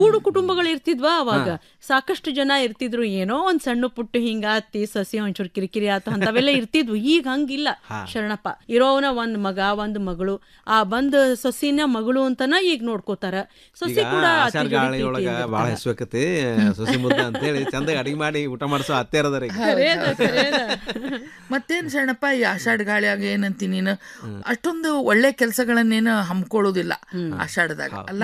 ಕೂಡು ಕುಟುಂಬಗಳು ಇರ್ತಿದ್ವಾ ಅವಾಗ ಸಾಕಷ್ಟು ಜನ ಇರ್ತಿದ್ರು ಏನೋ ಒಂದ್ ಸಣ್ಣ ಪುಟ್ಟು ಹಿಂಗ ಅತ್ತಿ ಸಸಿ ಒಂಚೂರು ಕಿರಿಕಿರಿ ಆತ ಅಂತವೆಲ್ಲ ಇರ್ತಿದ್ವು ಈಗ ಹಂಗಿಲ್ಲ ಶರಣಪ್ಪ ಇರೋವನ ಒಂದ್ ಮಗ ಒಂದ್ ಮಗಳು ಆ ಬಂದ್ ಸೊಸಿನ ಮಗಳು ಅಂತನ ಈಗ ನೋಡ್ಕೋತಾರ ಸೊಸಿ ಈಗ ಕೂಡ ಅತ್ತಿ ಆಷಾಢ ಜೋಡಿ ಗಾಳಿ ಒಳಗ ಪ್ರೀತಿಯಿಂದ ಬಾಳ ಇರ್ತಾರ. ಹೆಸ್ಬೇಕತಿ ಸೊಸಿ ಮುದ್ದ ಅಂತೇಳಿ ಚಂದಾಗಿ ಅಡಿಗೆ ಮಾಡಿ ಊಟ ಮಾಡಿಸೋ ಅತ್ತೆ ಅದಾರ ಈಗ ಖರೇದ, ಖರೇದ. ಮತ್ತೇನ್ ಶರಣಪ್ಪ ಈ ಆಷಾಢ ಗಾಳಿಯಾಗ ಏನಂತಿ ನೀನು ಅಷ್ಟೊಂದು ಒಳ್ಳೆ ಕೆಲಸಗಳನ್ನೇನು ಹಮ್ಕೊಳ್ಳೋದಿಲ್ಲ ಆಷಾಢದಾಗ ಅಲ್ಲ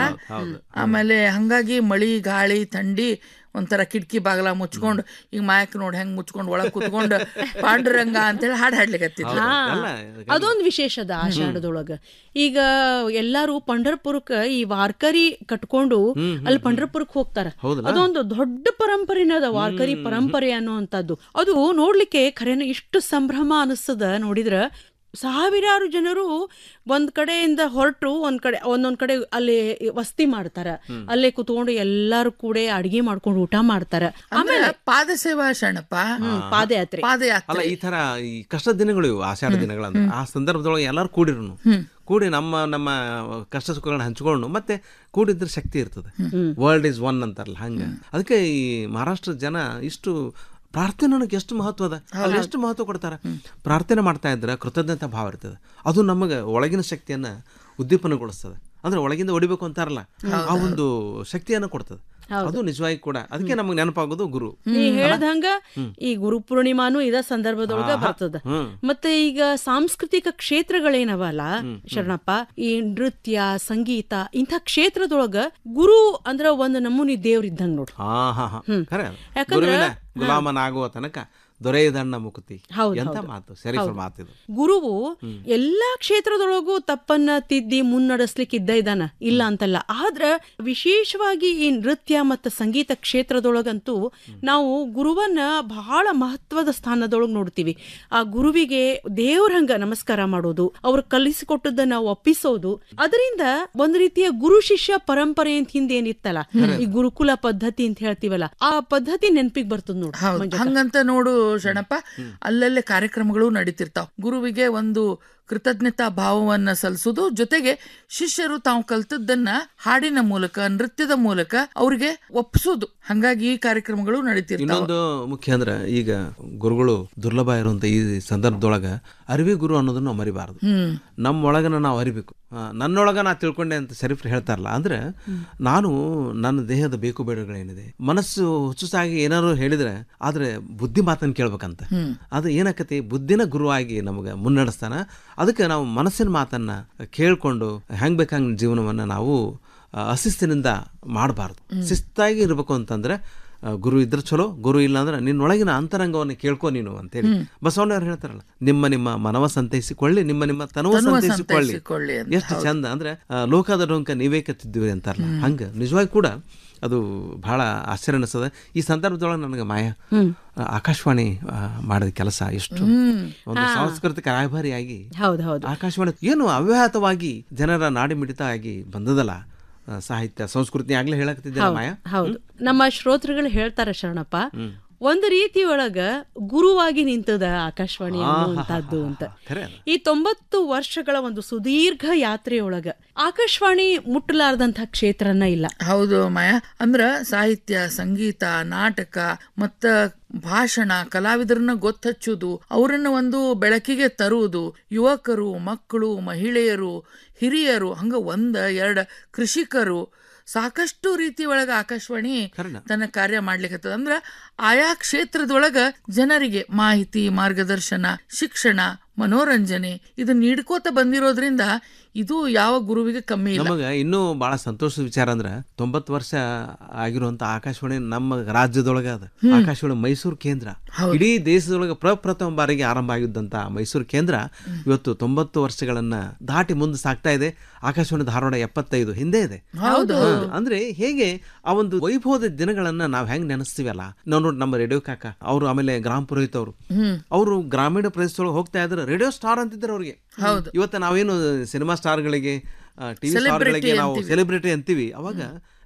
ಆಮೇಲೆ ಹಂಗಾಗಿ ಮಳಿ ಗಾಳಿ ಥಂಡಿ ಒಂಥರ ಕಿಟಕಿ ಬಾಗಲ ಮುಚ್ಕೊಂಡು ಈಗ ಮಾಯಕ್ ನೋಡಿ ಹೆಂಗ್ ಮುಚ್ಕೊಂಡು ಒಳಗ್ ಕುತ್ಕೊಂಡು ಪಾಂಡುರಂಗ ಅಂತೇಳಿ ಹಾಡು ಹಾಡ್ಲಿಕ್ಕೆ ಹಾ ಅಲ್ಲ, ಅದೊಂದು ವಿಶೇಷದ ಆಷಾಢದೊಳಗ ಈಗ ಎಲ್ಲಾರು ಪಂಢರ್ಪುರಕ್ಕ ಈ ವಾರ್ಕರಿ ಕಟ್ಕೊಂಡು ಅಲ್ಲಿ ಪಂಢರ್ಪುರಕ್ ಹೋಗ್ತಾರ ಹೌದಲ್ಲ? ಅದೊಂದು ದೊಡ್ಡ ಪರಂಪರೆನ ಅದ ವಾರ್ಕರಿ ಪರಂಪರೆ ಅನ್ನುವಂಥದ್ದು ಅದು ನೋಡ್ಲಿಕ್ಕೆ ಖರೇನ ಇಷ್ಟು ಸಂಭ್ರಮ ಅನಿಸ್ತದ ನೋಡಿದ್ರ ಸಾವಿರಾರು ಜನರು ಒಂದ್ ಕಡೆಯಿಂದ ಹೊರಟು ಒಂದ್ ಕಡೆ ಒಂದೊಂದ್ ಕಡೆ ಅಲ್ಲಿ ವಸ್ತಿ ಮಾಡ್ತಾರ ಅಲ್ಲೇ ಕುತ್ಕೊಂಡು ಎಲ್ಲಾರು ಕೂಡ ಅಡಿಗೆ ಮಾಡ್ಕೊಂಡು ಊಟ ಮಾಡ್ತಾರ ಆಮೇಲೆ ಪಾದಸೇವಾ ಶರಣಪ್ಪ ಹ್ಮ್, ಪಾದಯಾತ್ರೆ ಪಾದಯಾತ್ರೆ ಅಲ್ಲ ಈ ತರ ಈ ಕಷ್ಟದ ದಿನಗಳು ಇವು ಆಷಾಢ ದಿನಗಳಂದ್ರೆ ಆ ಸಂದರ್ಭದೊಳಗೆ ಎಲ್ಲರೂ ಕೂಡಿರುನು ಕೂಡಿ ನಮ್ಮ ನಮ್ಮ ಕಷ್ಟ ಸುಖಗಳನ್ನ ಹಂಚ್ಕೊಂಡು ಮತ್ತೆ ಕೂಡಿದ್ರ ಶಕ್ತಿ ಇರ್ತದೆ ವರ್ಲ್ಡ್ ಇಸ್ ಒನ್ ಅಂತಾರಲ್ಲ ಹಂಗ ಅದಕ್ಕೆ ಈ ಮಹಾರಾಷ್ಟ್ರದ ಜನ ಇಷ್ಟು ಪ್ರಾರ್ಥನೆ ಅನ್ನೋಕೆ ಎಷ್ಟು ಮಹತ್ವ ಅದ ಅಲ್ಲಿ ಎಷ್ಟು ಮಹತ್ವ ಕೊಡ್ತಾರ ಪ್ರಾರ್ಥನೆ ಮಾಡ್ತಾ ಇದ್ರೆ ಕೃತಜ್ಞತಾ ಭಾವ ಇರ್ತದೆ ಅದು ನಮಗೆ ಒಳಗಿನ ಶಕ್ತಿಯನ್ನ ಉದ್ದೀಪನಗೊಳಿಸ್ತದೆ ಅಂದ್ರೆ ಒಳಗಿಂದ ಹೊಡಿಬೇಕು ಅಂತಾರಲ್ಲ ಆ ಒಂದು ಶಕ್ತಿಯನ್ನ ಕೊಡ್ತದೆ ಅದು ನಿಜವಾಗಿ ಕೂಡ ಅದಕ್ಕೆ ನಮಗೆ ನೆನಪಾಗೋದು ಗುರು ನೀ ಹೇಳ್ದಂಗ ಈ ಗುರು ಪೂರ್ಣಿಮಾನು ಇದ ಸಂದರ್ಭದೊಳಗ ಬರ್ತದ ಮತ್ತೆ ಈಗ ಸಾಂಸ್ಕೃತಿಕ ಕ್ಷೇತ್ರಗಳೇನವಲ್ಲ ಶರಣಪ್ಪ ಈ ನೃತ್ಯ ಸಂಗೀತ ಇಂಥ ಕ್ಷೇತ್ರದೊಳಗ ಗುರು ಅಂದ್ರ ಒಂದ್ ನಮೂನಿ ದೇವ್ರ ಇದ್ದಂಗ ನೋಡ್ರಿ ಹಾ ಹಾ ಹಾ ಖರೆ ಅದು. ಯಾಕಂದ್ರ- ಗುರುವಿನ ಗುಲಾಮನಾಗುವ ತನಕ ದೊರೆಯದಣ್ಣ ಮುಕುತಿ ಹೌದ್ ಎಂತ ಹೌದು. ಮಾತು ಶರೀಫ್ ಮಾತಿದು ಗುರುವು ಎಲ್ಲಾ ಕ್ಷೇತ್ರದೊಳಗೂ ತಪ್ಪನ್ನ ತಿದ್ದಿ ಮುನ್ನಡೆಸ್ಲಿಕ್ಕೆ ಇದ್ದ ಇದ್ದಾನ ಇಲ್ಲ ಅಂತಲ್ಲ ಆದ್ರ ವಿಶೇಷವಾಗಿ ಈ ನೃತ್ಯ ಮತ್ತು ಸಂಗೀತ ಕ್ಷೇತ್ರದೊಳಗಂತೂ ನಾವು ಗುರುವನ್ನ ಬಹಳ ಮಹತ್ವದ ಸ್ಥಾನದೊಳಗೆ ನೋಡ್ತೀವಿ ಆ ಗುರುವಿಗೆ ದೇವ್ರಂಗ ನಮಸ್ಕಾರ ಮಾಡೋದು ಅವ್ರು ಕಲಿಸಿಕೊಟ್ಟದ್ದನ್ನ ನಾವು ಒಪ್ಪಿಸೋದು ಅದರಿಂದ ಒಂದ್ ರೀತಿಯ ಗುರು ಶಿಷ್ಯ ಪರಂಪರೆ ಅಂತ ಹಿಂದೆ ಏನಿತ್ತಲ್ಲ ಈ ಗುರುಕುಲ ಪದ್ಧತಿ ಅಂತ ಹೇಳ್ತೀವಲ್ಲ ಆ ಪದ್ಧತಿ ನೆನಪಿಗೆ ಬರ್ತದ ನೋಡಿ ಹೌದು ಹಂಗಂತ ನೋಡು ಶರಣಪ್ಪ ಅಲ್ಲಲ್ಲೇ ಕಾರ್ಯಕ್ರಮಗಳು ನಡೀತಿರ್ತಾವ ಗುರುವಿಗೆ ಒಂದು ಕೃತಜ್ಞತಾ ಭಾವವನ್ನ ಸಲ್ಲಿಸೋದು ಜೊತೆಗೆ ಶಿಷ್ಯರು ತಾವು ಕಲ್ತದ್ದನ್ನ ಹಾಡಿನ ಮೂಲಕ ನೃತ್ಯದ ಮೂಲಕ ಅವ್ರಿಗೆ ಒಪ್ಸೋದು ಹಂಗಾಗಿ ಈ ಕಾರ್ಯಕ್ರಮಗಳು ನಡೀತಿರ್ತಾವ ಇನ್ನೊಂದು ಮುಖ್ಯ ಅಂದ್ರೆ ಈಗ ಗುರುಗಳು ದುರ್ಲಭ ಇರುವಂತ ಈ ಸಂದರ್ಭದೊಳಗ ಅರಿವಿ ಗುರು ಅನ್ನೋದನ್ನ ನಾವು ಮರಿಬಾರದು ನಮ್ಮ ಒಳಗನ ನಾವು ಅರಿಬೇಕು ಆ, ನನ್ನೊಳಗ ನಾ ತಿಳ್ಕೊಂಡೆ ಅಂತ ಶರೀಫ್ರು ಹೇಳ್ತಾರಲ್ಲ ಅಂದ್ರೆ ನಾನು ನನ್ನ ದೇಹದ ಬೇಕು ಬೇಡಗಳೇನಿದೆ ಮನಸ್ಸು ಹುಚ್ಚುಸಾಗಿ ಏನಾದ್ರು ಹೇಳಿದ್ರೆ ಆದ್ರೆ ಬುದ್ಧಿ ಮಾತನ್ನು ಕೇಳ್ಬೇಕಂತ ಅದು ಏನಾಕತಿ ಬುದ್ಧಿನ ಗುರುವಾಗಿ ನಮಗೆ ಮುನ್ನಡೆಸ್ತಾನ ಅದಕ್ಕೆ ನಾವು ಮನಸ್ಸಿನ ಮಾತನ್ನ ಕೇಳ್ಕೊಂಡು ಹೆಂಗ್ ಬೇಕಂಗ್ ಜೀವನವನ್ನ ನಾವು ಆ, ಅಶಿಸ್ತಿನಿಂದ ಮಾಡಬಾರ್ದು ಶಿಸ್ತಾಗಿ ಇರಬೇಕು ಅಂತಂದ್ರೆ ಆ, ಗುರು ಇದ್ರೆ ಚಲೋ ಗುರು ಇಲ್ಲ ಅಂದ್ರೆ ನಿನ್ನೊಳಗಿನ ಅಂತರಂಗವನ್ನು ಕೇಳ್ಕೊ ನೀನು ಅಂತೇಳಿ ಬಸವಣ್ಣವ್ರು ಹೇಳ್ತಾರಲ್ಲ ನಿಮ್ಮ ನಿಮ್ಮ ಮನವ ಸಂತೈಸಿಕೊಳ್ಳಿ ನಿಮ್ಮ ನಿಮ್ಮ ತನವ ತನುವ ಸಂತೈಸಿಕೊಳ್ಳಿ ಸಂತೈಸಿಕೊಳ್ಳಿ ಅಂತ, ಎಷ್ಟು ಚಂದ ಅಂದ್ರೆ ಆ, ಲೋಕದ ಡೊಂಕ ನೀವೇ ಕತ್ತಿದ್ದೀವಿ ಅಂತಾರಲ್ಲ ಹಂಗ ನಿಜವಾಗಿ ಕೂಡ ಅದು ಬಹಳ ಆಶ್ಚರ್ಯ ಅನಿಸ್ತದೆ ಈ ಸಂದರ್ಭದೊಳಗೆ ನನಗೆ ಮಾಯ ಆ, ಆಕಾಶವಾಣಿ ಆ, ಮಾಡಿದ ಕೆಲಸ ಎಷ್ಟು ಒಂದು ಸಾಂಸ್ಕೃತಿಕ ರಾಯಭಾರಿಯಾಗಿ ಹೌದು ಹೌದು ಆಕಾಶವಾಣಿ ಏನು ಅವ್ಯಾಹತವಾಗಿ ಜನರ ನಾಡಿ ಮಿಡಿತ ಆಗಿ ಬಂದದಲ್ಲ ಆ, ಸಾಹಿತ್ಯ ಸಂಸ್ಕೃತಿ ಆಗ್ಲೇ ಹೇಳಕತ್ತಿದ್ದೆ ಮಾಯ ಹೌದು ನಮ್ಮ ಶ್ರೋತೃಗಳು ಹೇಳ್ತಾರ ಶರಣಪ್ಪ ಒಂದು ರೀತಿ ಒಳಗ ಗುರುವಾಗಿ ನಿಂತದ ಆಕಾಶವಾಣಿ ಅನ್ನುವಂಥದ್ದು ಅಂತ ಖರೆ ಅದು. ಈ ತೊಂಬತ್ತು ವರ್ಷಗಳ ಒಂದು ಸುದೀರ್ಘ ಯಾತ್ರೆಯೊಳಗ ಆಕಾಶವಾಣಿ ಮುಟ್ಟಲಾರ್ದಂಥ ಕ್ಷೇತ್ರನ ಇಲ್ಲ ಹೌದು ಮಾಯ ಅಂದ್ರ ಸಾಹಿತ್ಯ ಸಂಗೀತ ನಾಟಕ ಮತ್ತ ಭಾಷಣ ಕಲಾವಿದರನ್ನ ಗೊತ್ತಚ್ಚುದು ಅವರನ್ನ ಒಂದು ಬೆಳಕಿಗೆ ತರುವುದು ಯುವಕರು ಮಕ್ಕಳು ಮಹಿಳೆಯರು ಹಿರಿಯರು ಹಂಗ ಒಂದ ಎರಡ ಕೃಷಿಕರು ಸಾಕಷ್ಟು ರೀತಿ ಒಳಗ ಆಕಾಶವಾಣಿ ಖರೇನ. ತನ್ನ ಕಾರ್ಯ ಮಾಡ್ಲಿಕ್ಕೆ ಅಂದ್ರ ಆಯಾ ಕ್ಷೇತ್ರದೊಳಗ ಜನರಿಗೆ ಮಾಹಿತಿ ಮಾರ್ಗದರ್ಶನ ಶಿಕ್ಷಣ ಮನೋರಂಜನೆ ಇದು ನೀಡ್ಕೋತ ಬಂದಿರೋದ್ರಿಂದ ಇದು ಯಾವ ಗುರುವಿಗೆ ಕಮ್ಮಿ ಇಲ್ಲ ನಮಗ ಇನ್ನೂ ಬಹಳ ಸಂತೋಷದ ವಿಚಾರ ಅಂದ್ರ ತೊಂಬತ್ತು ವರ್ಷ ಆಗಿರುವಂತ ಆಕಾಶವಾಣಿ ನಮ್ಮ ರಾಜ್ಯದೊಳಗ ಅದ ಆಕಾಶವಾಣಿ ಮೈಸೂರು ಕೇಂದ್ರ ಇಡೀ ದೇಶದೊಳಗ ಪ್ರಪ್ರಥಮ ಬಾರಿಗೆ ಆರಂಭ ಆಗಿದ್ದಂತ ಮೈಸೂರು ಕೇಂದ್ರ ಇವತ್ತು ತೊಂಬತ್ತು ವರ್ಷಗಳನ್ನ ದಾಟಿ ಮುಂದೆ ಸಾಗ್ತಾ ಇದೆ ಆಕಾಶವಾಣಿ ಧಾರವಾಡ ಎಪ್ಪತ್ತೈದು ಹಿಂದೆ ಇದೆ ಹೌದು ಹಾ, ಅಂದ್ರೆ ಹೇಗೆ ಆ ಒಂದು ವೈಭವದ ದಿನಗಳನ್ನ ನಾವ್ ಹೆಂಗ್ ನೆನೆಸ್ತೀವಲ್ಲ ನಾವು ನೋಡಿ ನಮ್ಮ ರೇಡಿಯೋ ಕಾಕ ಅವರು ಆಮೇಲೆ ಗ್ರಾಮ ಪುರೋಹಿತ್ ಅವರು ಅವರು ಗ್ರಾಮೀಣ ಪ್ರದೇಶದೊಳಗೆ ಹೋಗ್ತಾ ಇದ್ರೆ ರೇಡಿಯೋ ಸ್ಟಾರ್ ಅಂತಿದ್ದಾರೆ ಅವ್ರಿಗೆ ಇವತ್ತು ನಾವೇನು ಸಿನಿಮಾ ಸ್ಟಾರ್ಗಳಿಗೆ ಟಿವಿ ಸ್ಟಾರ್ಗಳಿಗೆ ನಾವು ಸೆಲೆಬ್ರಿಟಿ ಅಂತೀವಿ ಅವಾಗ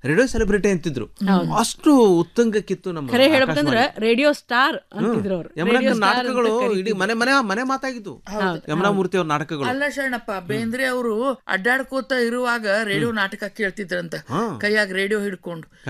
ರೇಡಿಯೋ ಸೆಲೆಬ್ರಿಟಿ ಅಂತಿದ್ರು ಅಷ್ಟು ಉತ್ತಂಗಕ್ಕಿತ್ತು ನಮ್ಮ ಖರೆ ಹೇಳ್ಬೇಕಂದ್ರ ರೇಡಿಯೋ ಸ್ಟಾರ್ ಅಂತಿದ್ರು ಅವ್ರು ಯಮುನಕ್ಕ ನಾಟಕಗಳು ಇಡೀ ಮನೆ ಮನೆ ಮನೆ ಮಾತಾಗಿದ್ದು ಯಮುನಾ ಮೂರ್ತಿ ಅವ್ರ ನಾಟಕಗಳು ಅಲ್ಲ ಶರಣಪ್ಪ ಬೇಂದ್ರೆ ಅವರು ಅಡ್ಡಾಡ್ಕೋತ ಇರುವಾಗ ರೇಡಿಯೋ ನಾಟಕ ಕೇಳ್ತಿದ್ರಂತ ಕೈಯಾಗ ರೇಡಿಯೋ ಹಿಡ್ಕೊಂಡು